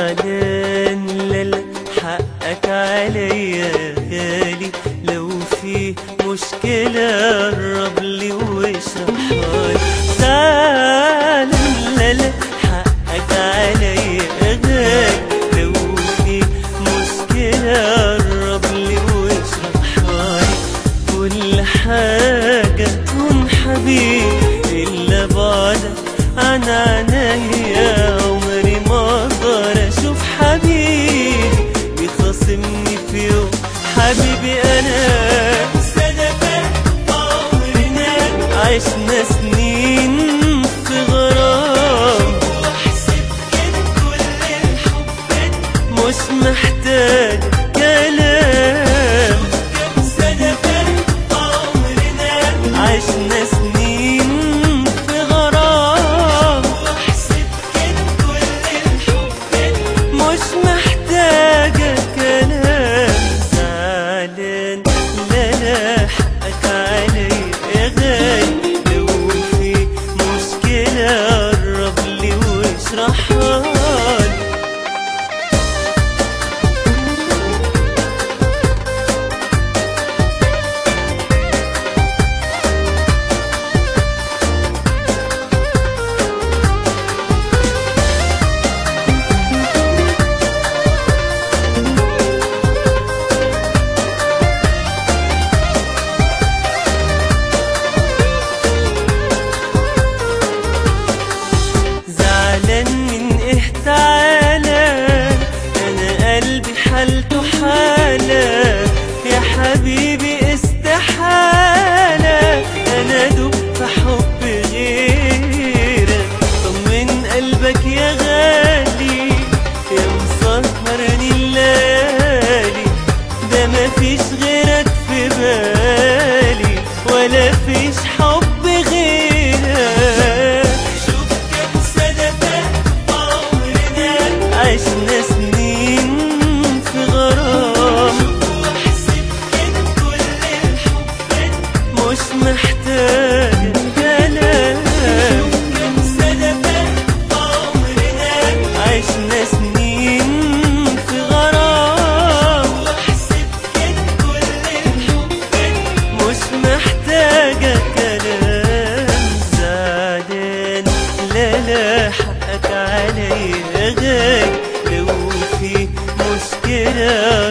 زعلان لا لا حقك عليا يا غالي لو في مشكلة قرب لي واشرحها لي زعلان لا لا حقك عليا يا غالي لو في مشكلة قرب لي واشرحها لي كل حاجة تكون حبيبي إلا بعدك عن عينيا عمري ما أقدر أشوف حبيبي بيخاصمني في يوم حبيبي أنا سنة عمرنا عشنا سنين في غرام واحسب كده كل الحب مش محتاج كلام كم سنة فات عمرنا عشنا سنين في غرام واحسب كده كل الحب مش محتاجة كلام زعلان لا لا حقك علي يا غالي لو في مشكلة قرب لي واشرحها لي زعلان من ايه تعالى انا قلبي حالته حالة يا حبيبي استحالة انا دوب في حب غيرك طمن قلبك يا غالي يا مسهرني الليالي ده مفيش غيرك في بالي ولا فيش حب غيرك شوف كم سنة فات عمرنا عشنا سنين في غرام واحسب كده كل الحب مش محتاج كلام كم سنة فات عمرنا عشنا سنين في غرام واحسب كده كل الحب مش محتاجة كلام زعلان لا لا حقك علي يا غالي لو في مشكلة